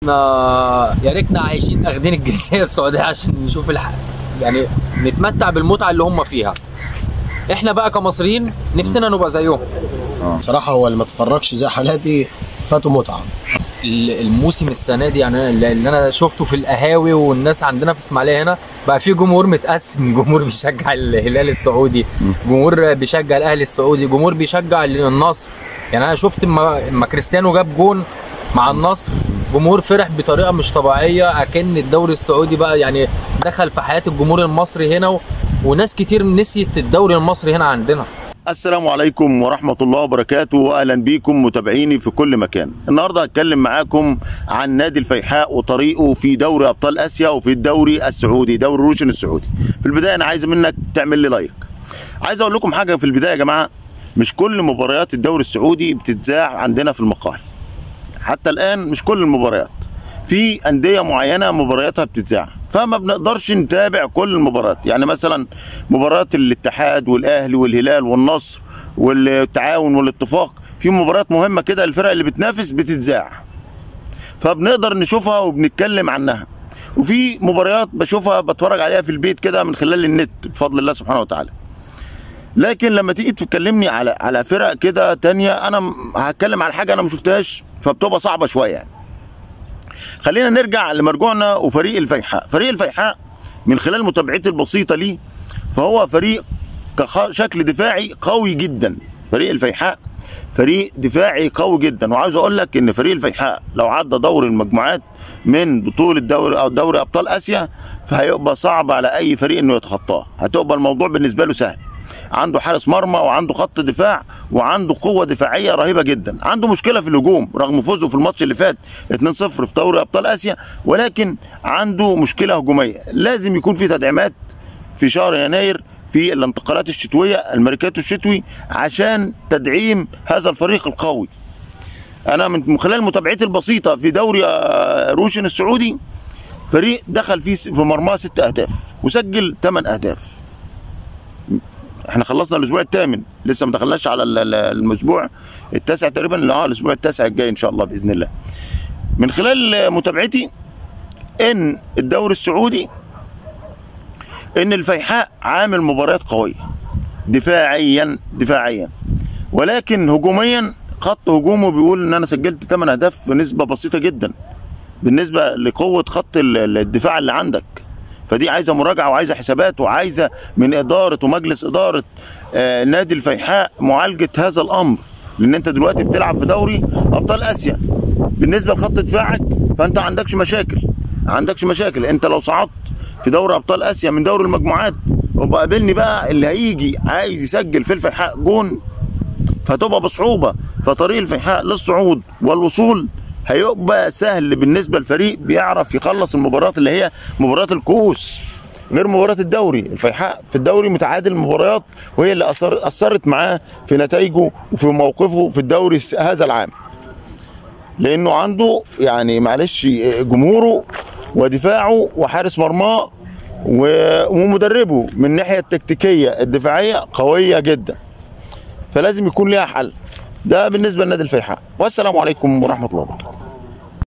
احنا يا ريتنا عايشين اخدين الجنسيه السعوديه عشان نشوف الح... يعني نتمتع بالمتعه اللي هم فيها احنا بقى كمصريين نفسنا نبقى زيهم بصراحه هو اللي ما اتفرجش زي حالاتي فاته متعه ال- الموسم السنه دي يعني اللي اللي انا شفته في القهاوي والناس عندنا في اسماعيليه هنا بقى في جمهور متقسم جمهور بيشجع الهلال السعودي جمهور بيشجع الاهلي السعودي جمهور بيشجع النصر يعني انا شفت اما اما كريستيانو جاب جون مع النصر جمهور فرح بطريقه مش طبيعيه اكن الدوري السعودي بقى يعني دخل في حياه الجمهور المصري هنا و... وناس كتير نسيت الدوري المصري هنا عندنا السلام عليكم ورحمة الله وبركاته وأهلا بيكم متابعيني في كل مكان النهاردة هتكلم معاكم عن نادي الفيحاء وطريقه في دوري أبطال آسيا وفي الدوري السعودي دوري روشن السعودي في البداية أنا عايز منك تعمل لي لايك عايز أقول لكم حاجة في البداية يا جماعة مش كل مباريات الدوري السعودي بتتذاع عندنا في المقاهي حتى الآن مش كل المباريات في أندية معينة مبارياتها بتتذاع فما بنقدرش نتابع كل المباريات يعني مثلا مباريات الاتحاد والاهلي والهلال والنصر والتعاون والاتفاق في مباريات مهمه كده الفرق اللي بتنافس بتتذاع فبنقدر نشوفها وبنتكلم عنها وفي مباريات بشوفها بتفرج عليها في البيت كده من خلال النت بفضل الله سبحانه وتعالى لكن لما تيجي تكلمني على على فرق كده تانية انا م- هتكلم على حاجه انا ما شفتهاش فبتبقى صعبه شويه يعني خلينا نرجع لمرجوعنا وفريق الفيحاء فريق الفيحاء من خلال متابعتي البسيطه ليه فهو فريق كشكل دفاعي قوي جدا فريق الفيحاء فريق دفاعي قوي جدا وعاوز اقول لك ان فريق الفيحاء لو عدى دور المجموعات من بطوله دوري او دوري ابطال اسيا فهيبقى صعب على اي فريق انه يتخطاه هتبقى الموضوع بالنسبه له سهل عنده حارس مرمى وعنده خط دفاع وعنده قوه دفاعيه رهيبه جدا عنده مشكله في الهجوم رغم فوزه في الماتش اللي فات 2-0 في دوري ابطال اسيا ولكن عنده مشكله هجوميه لازم يكون في تدعيمات في شهر يناير في الانتقالات الشتويه الميركاتو الشتوي عشان تدعيم هذا الفريق القوي انا من خلال متابعتي البسيطه في دوري آه، روشن السعودي فريق دخل فيه في مرماه ست اهداف وسجل ثمان اهداف احنا خلصنا الاسبوع الثامن لسه ما دخلناش على ال- ال- الاسبوع التاسع تقريبا اه الاسبوع التاسع الجاي ان شاء الله باذن الله من خلال متابعتي ان الدوري السعودي ان الفيحاء عامل مباريات قويه دفاعيا دفاعيا ولكن هجوميا خط هجومه بيقول ان انا سجلت 8 اهداف بنسبه بسيطه جدا بالنسبه لقوه خط ال- ال- الدفاع اللي عندك فدي عايزه مراجعه وعايزه حسابات وعايزه من اداره ومجلس اداره آه، نادي الفيحاء معالجه هذا الامر لان انت دلوقتي بتلعب في دوري ابطال اسيا بالنسبه لخط دفاعك فانت ما عندكش مشاكل ما عندكش مشاكل انت لو صعدت في دوري ابطال اسيا من دوري المجموعات وبقى قابلني بقى اللي هيجي عايز يسجل في الفيحاء جون فتبقى بصعوبه فطريق الفيحاء للصعود والوصول هيبقى سهل بالنسبه للفريق بيعرف يخلص المباريات اللي هي مباريات الكؤوس غير مباراه الدوري الفيحاء في الدوري متعادل المباريات وهي اللي أثر اثرت معاه في نتائجه وفي موقفه في الدوري الس- هذا العام لانه عنده يعني معلش جمهوره ودفاعه وحارس مرماه و- ومدربه من الناحيه التكتيكيه الدفاعيه قويه جدا فلازم يكون ليها حل ده بالنسبه لنادي الفيحاء والسلام عليكم ورحمه الله وبركاته